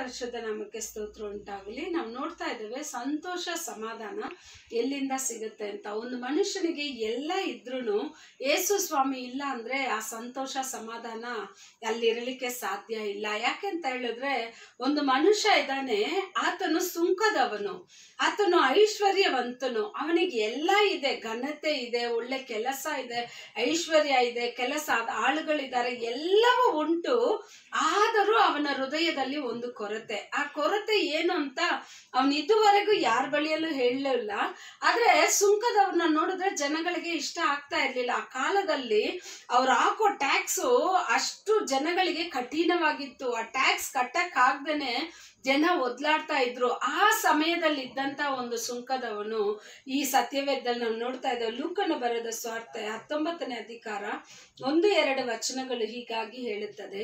ಪರಿಶುದ್ಧ ನಾಮಕ್ಕೆ ಸ್ತೋತ್ರ ಉಂಟಾಗಲಿ ನಾವು ನೋಡ್ತಾ ಇದ್ದೇವೆ ಸಂತೋಷ ಸಮಾಧಾನ ಎಲ್ಲಿಂದ ಸಿಗುತ್ತೆ ಅಂತ ಒಂದು ಮನುಷ್ಯನಿಗೆ ಎಲ್ಲ ಇದ್ರೂ ಏಸು ಸ್ವಾಮಿ ಇಲ್ಲ ಅಂದ್ರೆ ಆ ಸಂತೋಷ ಸಮಾಧಾನ ಅಲ್ಲಿರಲಿಕ್ಕೆ ಸಾಧ್ಯ ಇಲ್ಲ ಯಾಕೆಂತ ಹೇಳಿದ್ರೆ ಒಂದು ಮನುಷ್ಯ ಇದ್ದಾನೆ ಆತನು ಸುಂಕದವನು ಆತನು ಐಶ್ವರ್ಯವಂತನು ಅವನಿಗೆ ಎಲ್ಲ ಇದೆ ಘನತೆ ಇದೆ ಒಳ್ಳೆ ಕೆಲಸ ಇದೆ ಐಶ್ವರ್ಯ ಇದೆ ಕೆಲಸ ಆಳುಗಳಿದ್ದಾರೆ ಎಲ್ಲವೂ ಉಂಟು ಆದರೂ ಅವನ ಹೃದಯದಲ್ಲಿ ಒಂದು ಕೊರತೆ ಆ ಕೊರತೆ ಏನು ಅಂತ ಅವನು ಇದುವರೆಗೂ ಯಾರ ಬಳಿಯಲ್ಲೂ ಹೇಳಲಿಲ್ಲ ಆದ್ರೆ ಸುಂಕದವ್ರನ್ನ ನೋಡಿದ್ರೆ ಜನಗಳಿಗೆ ಇಷ್ಟ ಆಗ್ತಾ ಇರ್ಲಿಲ್ಲ ಆ ಕಾಲದಲ್ಲಿ ಅವ್ರು ಹಾಕೋ ಟ್ಯಾಕ್ಸು ಅಷ್ಟು ಜನಗಳಿಗೆ ಕಠಿಣವಾಗಿತ್ತು ಆ ಟ್ಯಾಕ್ಸ್ ಕಟ್ಟಕ್ ಆಗ್ದೇನೆ ಜನ ಒದ್ಲಾಡ್ತಾ ಇದ್ರು ಆ ಸಮಯದಲ್ಲಿ ಇದ್ದಂತ ಒಂದು ಸುಂಕದವನು ಈ ಸತ್ಯವೇದದಲ್ಲಿ ನಾವು ನೋಡ್ತಾ ಇದ್ದೇವೆ ಲೂಕನ ಬರೆದ ಸ್ವಾರ್ಥ ಹತ್ತೊಂಬತ್ತನೇ ಅಧಿಕಾರ ಒಂದು ಎರಡು ವಚನಗಳು ಹೀಗಾಗಿ ಹೇಳುತ್ತದೆ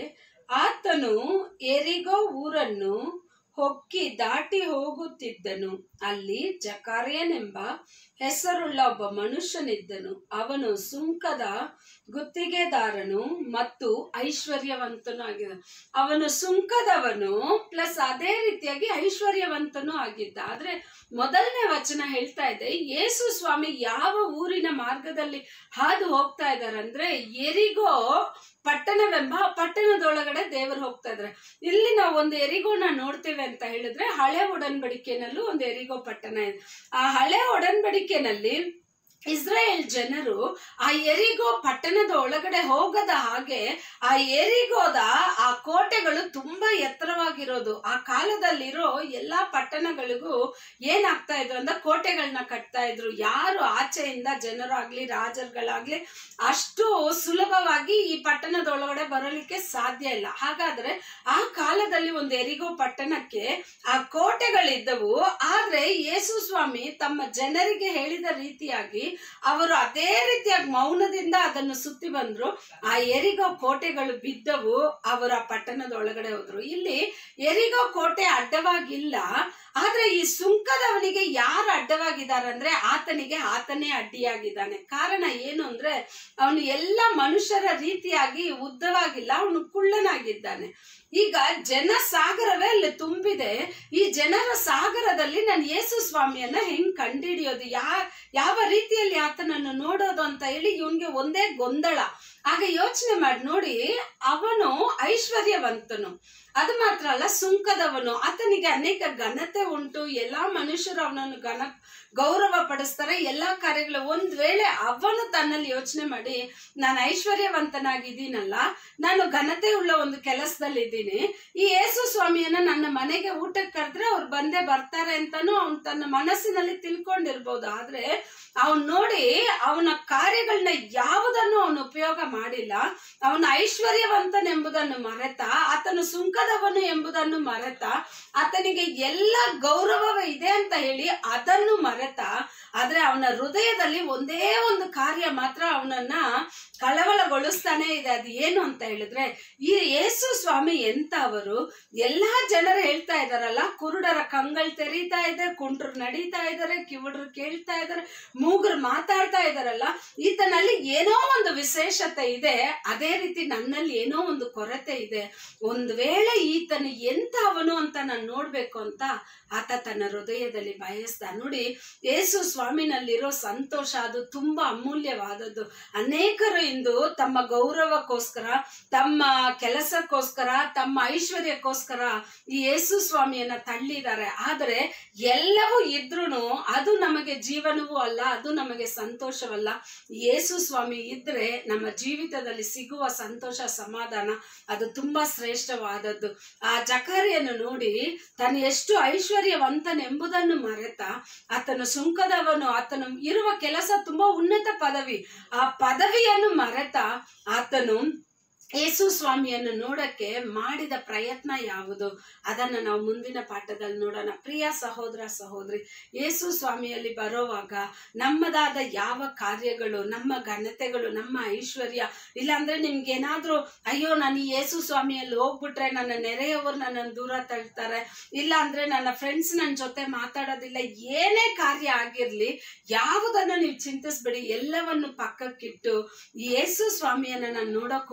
ಆತನು ಎರಿಗೋ ಊರನ್ನು ಹೊಕ್ಕಿ ದಾಟಿ ಹೋಗುತ್ತಿದ್ದನು ಅಲ್ಲಿ ಜಕಾರ್ಯನೆಂಬ ಹೆಸರುಳ್ಳ ಒಬ್ಬ ಮನುಷ್ಯನಿದ್ದನು ಅವನು ಸುಂಕದ ಗುತ್ತಿಗೆದಾರನು ಮತ್ತು ಐಶ್ವರ್ಯವಂತನು ಆಗಿದ್ದ ಅವನು ಸುಂಕದವನು ಪ್ಲಸ್ ಅದೇ ರೀತಿಯಾಗಿ ಐಶ್ವರ್ಯವಂತನೂ ಆಗಿದ್ದ ಆದ್ರೆ ಮೊದಲನೇ ವಚನ ಹೇಳ್ತಾ ಇದೆ ಯೇಸು ಸ್ವಾಮಿ ಯಾವ ಊರಿನ ಮಾರ್ಗದಲ್ಲಿ ಹಾದು ಹೋಗ್ತಾ ಇದಾರೆ ಅಂದ್ರೆ ಎರಿಗೋ ಪಟ್ಟಣವೆಂಬ ಪಟ್ಟಣದೊಳಗಡೆ ದೇವರು ಹೋಗ್ತಾ ಇದ್ರೆ ಇಲ್ಲಿ ನಾವು ಒಂದು ಎರಿಗೋನ ನೋಡ್ತೇವೆ ಅಂತ ಹೇಳಿದ್ರೆ ಹಳೆ ಒಡನ್ಬಡಿಕೆನಲ್ಲೂ ಒಂದು ಎರಿಗೋ ಪಟ್ಟಣ ಇದೆ ಆ ಹಳೆ ಒಡನ್ಬಡಿಕೆನಲ್ಲಿ ಇಸ್ರಾಯೇಲ್ ಜನರು ಆ ಎರಿಗೋ ಪಟ್ಟಣದ ಒಳಗಡೆ ಹೋಗದ ಹಾಗೆ ಆ ಎರಿಗೋದ ಆ ಕೋಟೆಗಳು ತುಂಬಾ ಎತ್ತರವಾಗಿರೋದು ಆ ಕಾಲದಲ್ಲಿರೋ ಎಲ್ಲಾ ಪಟ್ಟಣಗಳಿಗೂ ಏನಾಗ್ತಾ ಇದ್ರು ಅಂದ್ರೆ ಕೋಟೆಗಳನ್ನ ಕಟ್ತಾ ಇದ್ರು ಯಾರು ಆಚೆಯಿಂದ ಜನರಾಗ್ಲಿ ರಾಜರುಗಳಾಗ್ಲಿ ಅಷ್ಟು ಸುಲಭವಾಗಿ ಈ ಪಟ್ಟಣದ ಒಳಗಡೆ ಬರಲಿಕ್ಕೆ ಸಾಧ್ಯ ಇಲ್ಲ ಹಾಗಾದ್ರೆ ಆ ಕಾಲದಲ್ಲಿ ಒಂದು ಎರಿಗೋ ಪಟ್ಟಣಕ್ಕೆ ಆ ಕೋಟೆಗಳಿದ್ದವು ಆದ್ರೆ ಯೇಸು ಸ್ವಾಮಿ ತಮ್ಮ ಜನರಿಗೆ ಹೇಳಿದ ರೀತಿಯಾಗಿ ಅವರು ಅದೇ ರೀತಿಯಾಗಿ ಮೌನದಿಂದ ಅದನ್ನು ಸುತ್ತಿ ಬಂದ್ರು ಆ ಎರಿಗೋ ಕೋಟೆಗಳು ಬಿದ್ದವು ಅವರ ಪಟ್ಟಣದ ಒಳಗಡೆ ಹೋದ್ರು ಇಲ್ಲಿ ಎರಿಗೋ ಕೋಟೆ ಅಡ್ಡವಾಗಿಲ್ಲ ಆದ್ರೆ ಈ ಸುಂಕದವನಿಗೆ ಯಾರು ಅಡ್ಡವಾಗಿದ್ದಾರೆ ಅಂದ್ರೆ ಆತನಿಗೆ ಆತನೇ ಅಡ್ಡಿಯಾಗಿದ್ದಾನೆ ಕಾರಣ ಏನು ಅಂದ್ರೆ ಅವನು ಎಲ್ಲ ಮನುಷ್ಯರ ರೀತಿಯಾಗಿ ಉದ್ದವಾಗಿಲ್ಲ ಅವನು ಕುಳ್ಳನಾಗಿದ್ದಾನೆ ಈಗ ಜನ ಸಾಗರವೇ ಅಲ್ಲಿ ತುಂಬಿದೆ ಈ ಜನರ ಸಾಗರದಲ್ಲಿ ನಾನು ಯೇಸು ಸ್ವಾಮಿಯನ್ನ ಹೆಂಗ್ ಕಂಡಿಡಿಯೋದು ಯಾ ಯಾವ ರೀತಿಯಲ್ಲಿ ಆತನನ್ನು ನೋಡೋದು ಅಂತ ಹೇಳಿ ಇವನ್ಗೆ ಒಂದೇ ಗೊಂದಲ ಆಗ ಯೋಚನೆ ಮಾಡಿ ನೋಡಿ ಅವನು ಐಶ್ವರ್ಯವಂತನು ಅದು ಮಾತ್ರ ಅಲ್ಲ ಸುಂಕದವನು ಆತನಿಗೆ ಅನೇಕ ಘನತೆ ಉಂಟು ಎಲ್ಲಾ ಮನುಷ್ಯರು ಅವನನ್ನು ಘನ ಗೌರವ ಪಡಿಸ್ತಾರೆ ಎಲ್ಲಾ ಕಾರ್ಯಗಳು ಒಂದ್ ವೇಳೆ ಅವನು ತನ್ನಲ್ಲಿ ಯೋಚನೆ ಮಾಡಿ ನಾನು ಐಶ್ವರ್ಯವಂತನಾಗಿದ್ದೀನಲ್ಲ ನಾನು ಘನತೆ ಉಳ್ಳ ಒಂದು ಕೆಲಸದಲ್ಲಿ ಇದ್ದೀನಿ ಈ ಯೇಸು ಸ್ವಾಮಿಯನ್ನ ನನ್ನ ಮನೆಗೆ ಊಟಕ್ಕೆ ಕರೆದ್ರೆ ಅವ್ರು ಬಂದೇ ಬರ್ತಾರೆ ಅಂತಾನು ಅವನ್ ತನ್ನ ಮನಸ್ಸಿನಲ್ಲಿ ತಿಳ್ಕೊಂಡಿರ್ಬೋದು ಆದ್ರೆ ಅವನ್ ನೋಡಿ ಅವನ ಕಾರ್ಯಗಳನ್ನ ಯಾವುದನ್ನು ಅವನು ಉಪಯೋಗ ಮಾಡಿಲ್ಲ ಅವನು ಐಶ್ವರ್ಯವಂತನೆಂಬುದನ್ನು ಮರೆತ ಆತನು ಸುಂಕದವನು ಎಂಬುದನ್ನು ಮರೆತ ಆತನಿಗೆ ಎಲ್ಲ ಗೌರವವೇ ಇದೆ ಅಂತ ಹೇಳಿ ಅದನ್ನು ಮರೆತ ಆದ್ರೆ ಅವನ ಹೃದಯದಲ್ಲಿ ಒಂದೇ ಒಂದು ಕಾರ್ಯ ಮಾತ್ರ ಅವನನ್ನ ಕಳವಳಗೊಳಿಸ್ತಾನೆ ಇದೆ ಅದು ಏನು ಅಂತ ಹೇಳಿದ್ರೆ ಈ ಯೇಸು ಸ್ವಾಮಿ ಎಂತ ಅವರು ಎಲ್ಲಾ ಜನರು ಹೇಳ್ತಾ ಇದಾರಲ್ಲ ಕುರುಡರ ಕಂಗಳು ತೆರೀತಾ ಇದೆ ಕುಂಟ್ರು ನಡೀತಾ ಇದಾರೆ ಕಿವುಡ್ರು ಕೇಳ್ತಾ ಇದಾರೆ ಮೂಗರು ಮಾತಾಡ್ತಾ ಇದಾರಲ್ಲ ಈತನಲ್ಲಿ ಏನೋ ಒಂದು ವಿಶೇಷತೆ ಇದೆ ಅದೇ ರೀತಿ ನನ್ನಲ್ಲಿ ಏನೋ ಒಂದು ಕೊರತೆ ಇದೆ ಒಂದ್ ವೇಳೆ ಈತನು ಎಂತ ಅವನು ಅಂತ ನಾನು ನೋಡ್ಬೇಕು ಅಂತ ಆತ ತನ್ನ ಹೃದಯದಲ್ಲಿ ಬಯಸ್ದ ನೋಡಿ ಯೇಸು ಸ್ವಾಮಿನಲ್ಲಿರೋ ಸಂತೋಷ ಅದು ತುಂಬಾ ಅಮೂಲ್ಯವಾದದ್ದು ಅನೇಕರು ಇಂದು ತಮ್ಮ ಗೌರವಕ್ಕೋಸ್ಕರ ತಮ್ಮ ಕೆಲಸಕ್ಕೋಸ್ಕರ ತಮ್ಮ ಐಶ್ವರ್ಯಕ್ಕೋಸ್ಕರ ಈ ಯೇಸು ಸ್ವಾಮಿಯನ್ನ ತಳ್ಳಿದ್ದಾರೆ ಆದರೆ ಎಲ್ಲವೂ ಇದ್ರೂ ಅದು ನಮಗೆ ಜೀವನವೂ ಅಲ್ಲ ಅದು ನಮಗೆ ಸಂತೋಷವಲ್ಲ ಯೇಸು ಸ್ವಾಮಿ ಇದ್ರೆ ನಮ್ಮ ಜೀವಿತದಲ್ಲಿ ಸಿಗುವ ಸಂತೋಷ ಸಮಾಧಾನ ಅದು ತುಂಬಾ ಶ್ರೇಷ್ಠವಾದದ್ದು ಆ ಜಕಾರಿಯನ್ನು ನೋಡಿ ತಾನು ಎಷ್ಟು ಐಶ್ವರ್ಯವಂತನೆಂಬುದನ್ನು ಮರೆತ ಆತನು ಸುಂಕದವನು ಆತನು ಇರುವ ಕೆಲಸ ತುಂಬಾ ಉನ್ನತ ಪದವಿ ಆ ಪದವಿಯನ್ನು ಮರೆತ ಆತನು ಯೇಸು ಸ್ವಾಮಿಯನ್ನು ನೋಡಕ್ಕೆ ಮಾಡಿದ ಪ್ರಯತ್ನ ಯಾವುದು ಅದನ್ನ ನಾವು ಮುಂದಿನ ಪಾಠದಲ್ಲಿ ನೋಡೋಣ ಪ್ರಿಯ ಸಹೋದರ ಸಹೋದರಿ ಯೇಸು ಸ್ವಾಮಿಯಲ್ಲಿ ಬರೋವಾಗ ನಮ್ಮದಾದ ಯಾವ ಕಾರ್ಯಗಳು ನಮ್ಮ ಘನತೆಗಳು ನಮ್ಮ ಐಶ್ವರ್ಯ ಇಲ್ಲಾಂದ್ರೆ ನಿಮ್ಗೆ ಏನಾದ್ರೂ ಅಯ್ಯೋ ನಾನು ಈ ಯೇಸು ಸ್ವಾಮಿಯಲ್ಲಿ ಹೋಗ್ಬಿಟ್ರೆ ನನ್ನ ನೆರೆಯವರು ನನ್ನನ್ನು ದೂರ ತಳ್ತಾರೆ ಇಲ್ಲ ಅಂದ್ರೆ ನನ್ನ ಫ್ರೆಂಡ್ಸ್ ನನ್ನ ಜೊತೆ ಮಾತಾಡೋದಿಲ್ಲ ಏನೇ ಕಾರ್ಯ ಆಗಿರ್ಲಿ ಯಾವುದನ್ನು ನೀವು ಚಿಂತಿಸ್ಬೇಡಿ ಎಲ್ಲವನ್ನು ಪಕ್ಕಕ್ಕಿಟ್ಟು ಯೇಸು ಸ್ವಾಮಿಯನ್ನ ನಾನು ನೋಡಕ್ ಹೋಗ್ತಾ ಇದ್ದೇನೆ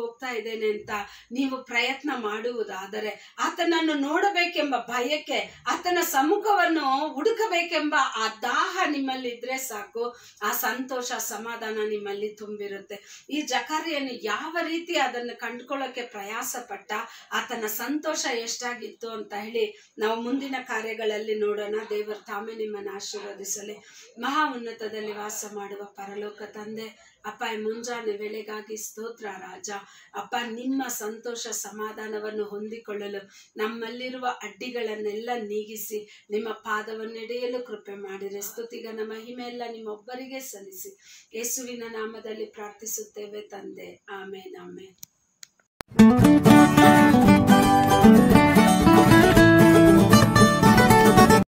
ಇದ್ದೇನೆ ಅಂತ ನೀವು ಪ್ರಯತ್ನ ಮಾಡುವುದಾದರೆ ಆತನನ್ನು ನೋಡಬೇಕೆಂಬ ಭಯಕ್ಕೆ ಆತನ ಸಮ್ಮುಖವನ್ನು ಹುಡುಕಬೇಕೆಂಬ ಆ ದಾಹ ನಿಮ್ಮಲ್ಲಿದ್ರೆ ಸಾಕು ಆ ಸಂತೋಷ ಸಮಾಧಾನ ನಿಮ್ಮಲ್ಲಿ ತುಂಬಿರುತ್ತೆ ಈ ಜಕಾರಿಯನ್ನು ಯಾವ ರೀತಿ ಅದನ್ನು ಕಂಡುಕೊಳ್ಳೋಕೆ ಪ್ರಯಾಸ ಪಟ್ಟ ಆತನ ಸಂತೋಷ ಎಷ್ಟಾಗಿತ್ತು ಅಂತ ಹೇಳಿ ನಾವು ಮುಂದಿನ ಕಾರ್ಯಗಳಲ್ಲಿ ನೋಡೋಣ ದೇವರ ತಾಮೆ ನಿಮ್ಮನ್ನು ಆಶೀರ್ವದಿಸಲಿ ಮಹಾ ಉನ್ನತದಲ್ಲಿ ವಾಸ ಮಾಡುವ ಪರಲೋಕ ತಂದೆ ಅಪ್ಪ ಈ ಮುಂಜಾನೆ ವೇಳೆಗಾಗಿ ಸ್ತೋತ್ರ ರಾಜ ಅಪ್ಪ ನಿಮ್ಮ ಸಂತೋಷ ಸಮಾಧಾನವನ್ನು ಹೊಂದಿಕೊಳ್ಳಲು ನಮ್ಮಲ್ಲಿರುವ ಅಡ್ಡಿಗಳನ್ನೆಲ್ಲ ನೀಗಿಸಿ ನಿಮ್ಮ ಪಾದವನ್ನೆಡೆಯಲು ಕೃಪೆ ಮಾಡಿರೆ ಸ್ತುತಿಗನ ಮಹಿಮೆ ಎಲ್ಲ ನಿಮ್ಮೊಬ್ಬರಿಗೆ ಸಲ್ಲಿಸಿ ಯೇಸುವಿನ ನಾಮದಲ್ಲಿ ಪ್ರಾರ್ಥಿಸುತ್ತೇವೆ ತಂದೆ ಆಮೇನ್ ಆಮೇನ್